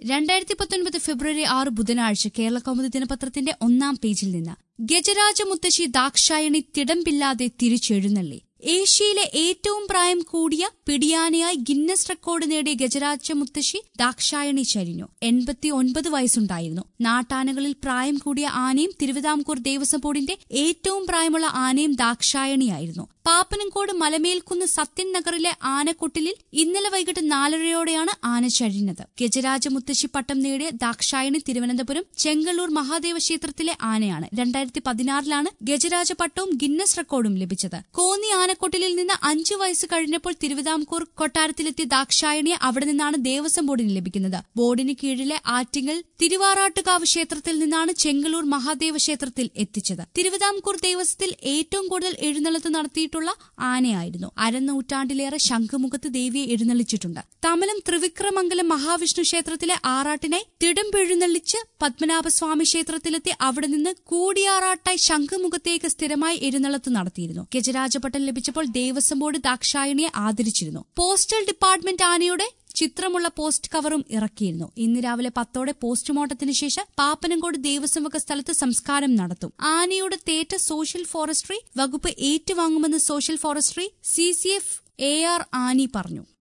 രണ്ടായിരത്തി പത്തൊൻപത് ഫെബ്രുവരി ആറ് ബുധനാഴ്ച കേരള കൗമുദി ദിനപത്രത്തിന്റെ ഒന്നാം പേജിൽ നിന്ന് ഗജരാജ മുത്തശ്ശി ദാക്ഷായണി തിടമ്പില്ലാതെ തിരിച്ചെഴുന്നള്ളി ഏഷ്യയിലെ ഏറ്റവും പ്രായം കൂടിയ പിടിയാനയായി ഗിന്നസ് റെക്കോർഡ് നേടിയ ഗജരാജ മുത്തശ്ശി ദാക്ഷായണി ചരിഞ്ഞു എൺപത്തി ഒൻപത് വയസ്സുണ്ടായിരുന്നു നാട്ടാനകളിൽ പ്രായം കൂടിയ ആനയും തിരുവിതാംകൂർ ദേവസ്വം ബോർഡിന്റെ ഏറ്റവും പ്രായമുള്ള ആനയും ദാക്ഷായണിയായിരുന്നു പാപ്പനംകോട് മലമേൽക്കുന്ന് സത്യൻ നഗറിലെ ആനക്കൊട്ടിലിൽ ഇന്നലെ വൈകിട്ട് നാലരയോടെയാണ് ആന ചരിഞ്ഞത് ഗജരാജ മുത്തശ്ശി പട്ടം നേടിയ ദാക്ഷായണി തിരുവനന്തപുരം ചെങ്കള്ളൂർ മഹാദേവ ക്ഷേത്രത്തിലെ ആനയാണ് രണ്ടായിരത്തി പതിനാറിലാണ് ഗജരാജ പട്ടവും ഗിന്നസ് റെക്കോർഡും ലഭിച്ചത് കോന്നി ആനക്കൊട്ടിലിൽ നിന്ന് അഞ്ചു വയസ്സ് കഴിഞ്ഞപ്പോൾ തിരുവിതാംകൂർ കൊട്ടാരത്തിലെത്തിയ ദാക്ഷായണിയെ അവിടെ നിന്നാണ് ദേവസ്വം ബോർഡിന് ലഭിക്കുന്നത് ബോർഡിന് കീഴിലെ ആറ്റിങ്ങൽ തിരുവാറാട്ടുകാവ് ക്ഷേത്രത്തിൽ നിന്നാണ് ചെങ്കള്ളൂർ മഹാദേവ ക്ഷേത്രത്തിൽ എത്തിച്ചത് തിരുവിതാംകൂർ ദേവസ്വത്തിൽ ഏറ്റവും കൂടുതൽ എഴുന്നള്ളത്ത് നടത്തിയിട്ടുള്ള ആനയായിരുന്നു അരനൂറ്റാണ്ടിലേറെ ശംഖുമുഖത്ത് ദേവിയെ എഴുന്നള്ളിച്ചിട്ടുണ്ട് തമലം ത്രിവിക്രമംഗലം മഹാവിഷ്ണു ക്ഷേത്രത്തിലെ ആറാട്ടിനായി തിടമ്പെഴുന്നള്ളിച്ച് പത്മനാഭസ്വാമി ക്ഷേത്രത്തിലെത്തി അവിടെ നിന്ന് കൂടിയാറാട്ടായി ശംഖുമുഖത്തേക്ക് സ്ഥിരമായി എഴുന്നള്ളത്ത് നടത്തിയിരുന്നു ഗജരാജപട്ടം ലഭിച്ചപ്പോൾ ദേവസ്വം ബോർഡ് ദാക്ഷായണിയെ ആദരിച്ചിരുന്നു പോസ്റ്റൽ ഡിപ്പാർട്ട്മെന്റ് ആനയുടെ ചിത്രമുള്ള പോസ്റ്റ് കവറും ഇറക്കിയിരുന്നു ഇന്ന് രാവിലെ പത്തോടെ പോസ്റ്റ്മോർട്ടത്തിന് ശേഷം പാപ്പനംകോട് ദേവസ്വം വക സ്ഥലത്ത് സംസ്കാരം നടത്തും ആനയുടെ തേറ്റ സോഷ്യൽ ഫോറസ്ട്രി വകുപ്പ് ഏറ്റുവാങ്ങുമെന്ന് social forestry C C F A R Annie പറഞ്ഞു